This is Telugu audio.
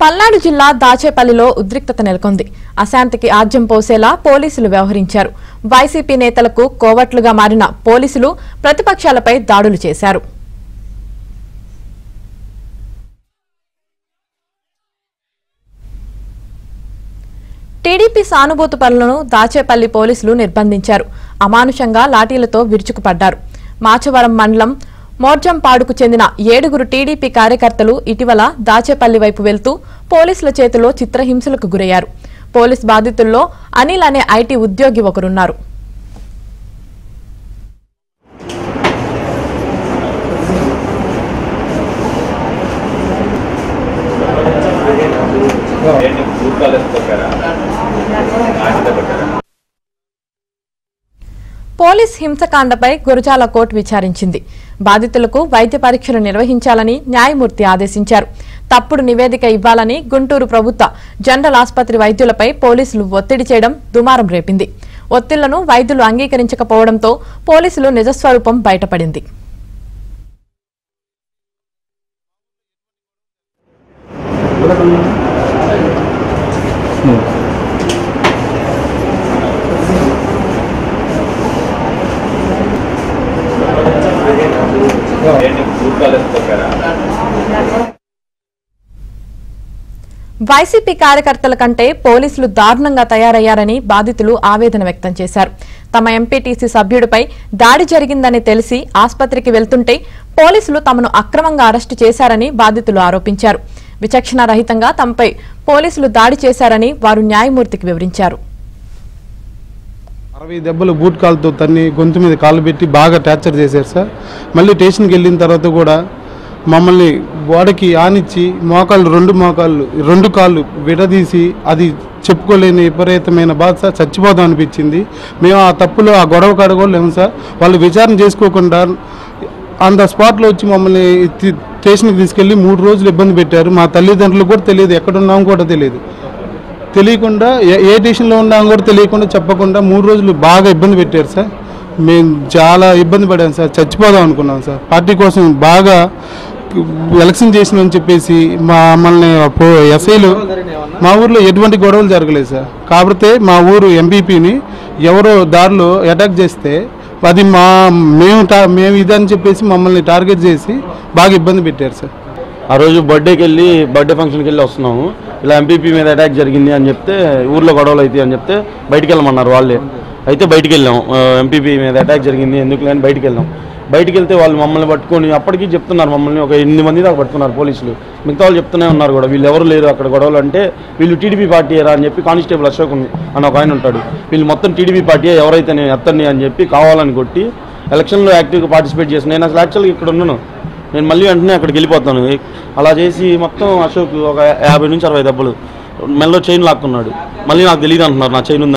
పల్నాడు జిల్లా దాచేపల్లిలో ఉద్రిక్తత నెలకొంది అశాంతికి ఆజ్యం పోసేలా పోలీసులు వ్యవహరించారు వైసీపీ నేతలకు కోవట్లుగా మారిన పోలీసులు ప్రతిపక్షాలపై దాడులు చేశారు టీడీపీ సానుభూతి పనులను దాచేపల్లి పోలీసులు నిర్బంధించారు అమానుషంగా లాఠీలతో విరుచుకుపడ్డారు మాచవరం మండలం మోర్జంపాడుకు చెందిన ఏడుగురు టీడీపీ కార్యకర్తలు ఇటీవల దాచేపల్లి వైపు వెళ్తూ పోలీసుల చేతిలో చిత్రహింసలకు గురయ్యారు పోలీస్ బాధితుల్లో అనిల్ అనే ఐటీ ఉద్యోగి ఒకరున్నారు ఏంటి బ్లూ కలర్ కొట్టారా ఆశతో కొట్టారా పోలీస్ హింసకాండపై గురజాల కోర్టు విచారించింది బాధితులకు వైద్య పరీక్షలు నిర్వహించాలని న్యాయమూర్తి ఆదేశించారు తప్పుడు నివేదిక ఇవ్వాలని గుంటూరు ప్రభుత్వ జనరల్ ఆసుపత్రి వైద్యులపై పోలీసులు ఒత్తిడి చేయడం దుమారం రేపింది ఒత్తిళ్లను వైద్యులు అంగీకరించకపోవడంతో పోలీసులు నిజస్వరూపం బయటపడింది ఏంటి బ్లూ కలర్ కొట్టారా వైసీపీ కార్యకర్తల కంటే పోలీసులు దారుణంగా తయారయ్యారని బాధితులు ఆవేదన వ్యక్తం చేశారు తమ ఎంపీటీసీ సభ్యుడిపై దాడి జరిగిందని తెలిసి ఆసుపత్రికి వెళ్తుంటే పోలీసులు తమను అక్రమంగా అరెస్టు చేశారని బాధితులు ఆరోపించారు విచక్షణ రహితంగా తమపై పోలీసులు దాడి చేశారని వారు న్యాయమూర్తికి వివరించారు అరవై దెబ్బలు బూట్ కాలుతో తన్ని గొంతు మీద కాళ్ళు పెట్టి బాగా టార్చర్ చేశారు సార్ మళ్ళీ స్టేషన్కి వెళ్ళిన తర్వాత కూడా మమ్మల్ని గోడకి ఆనిచ్చి మోకాళ్ళు రెండు మోకాళ్ళు రెండు కాళ్ళు విడదీసి అది చెప్పుకోలేని విపరీతమైన బాధ సార్ చచ్చిపోదాం అనిపించింది మేము ఆ తప్పులో ఆ గొడవ కడగలేము సార్ వాళ్ళు విచారణ చేసుకోకుండా ఆన్ ద స్పాట్లో వచ్చి మమ్మల్ని తి- స్టేషన్కి తీసుకెళ్ళి మూడు రోజులు ఇబ్బంది పెట్టారు మా తల్లిదండ్రులకు కూడా తెలియదు ఎక్కడున్నామో కూడా తెలియదు తెలియకుండా ఏ ఏ స్టేషన్లో ఉన్నాం కూడా తెలియకుండా చెప్పకుండా మూడు రోజులు బాగా ఇబ్బంది పెట్టారు సార్ మేము చాలా ఇబ్బంది పడాం సార్ చచ్చిపోదాం అనుకున్నాం సార్ పార్టీ కోసం బాగా ఎలక్షన్ చేసినామని చెప్పేసి మా మమ్మల్ని ఎస్ఐలు మా ఊర్లో ఎటువంటి గొడవలు జరగలేదు సార్ కాకపోతే మా ఊరు ఎంపీపీని ఎవరో దారిలో అటాక్ చేస్తే అది మా మేము టా- మేము ఇదని చెప్పేసి మమ్మల్ని టార్గెట్ చేసి బాగా ఇబ్బంది పెట్టారు సార్ ఆ రోజు బర్త్డేకి వెళ్ళి బర్త్డే ఫంక్షన్కి వెళ్ళి వస్తున్నాము ఇలా ఎంపీపీ మీద అటాక్ జరిగింది అని చెప్తే ఊర్లో గొడవలు అవుతాయి అని చెప్తే బయటికి వెళ్ళమన్నారు వాళ్ళే అయితే బయటికి వెళ్ళాం ఎంపీపీ మీద అటాక్ జరిగింది ఎందుకు లేని బయటికి వెళ్ళాం బయటికి వెళ్తే వాళ్ళు మమ్మల్ని పట్టుకొని అప్పటికి చెప్తున్నారు మమ్మల్ని ఒక ఎనిమిది మంది దాకా పట్టుకున్నారు పోలీసులు మిగతా వాళ్ళు చెప్తూనే ఉన్నారు కూడా వీళ్ళు ఎవరు లేరు అక్కడ గొడవలు అంటే వీళ్ళు టీడీపీ పార్టీ అని చెప్పి కానిస్టేబుల్ అశోక్ ఉన్- అని ఒక ఆయన ఉంటాడు వీళ్ళు మొత్తం టీడీపీ పార్టీ ఎవరైతే నేను ఎత్తండి అని చెప్పి కావాలని కొట్టి ఎలక్షన్లో యాక్టివ్గా పార్టిసిపేట్ చేసిన నేను అసలు యాక్చువల్గా ఇక్కడ ఉన్నాను నేను మళ్ళీ వెంటనే అక్కడికి వెళ్ళిపోతాను అలా చేసి మొత్తం అశోక్ ఒక యాభై నుంచి అరవై దెబ్బలు మెల్లో చైన్ లాక్కున్నాడు మళ్ళీ నాకు తెలియదు అంటున్నారు నా చైన్ ఉంది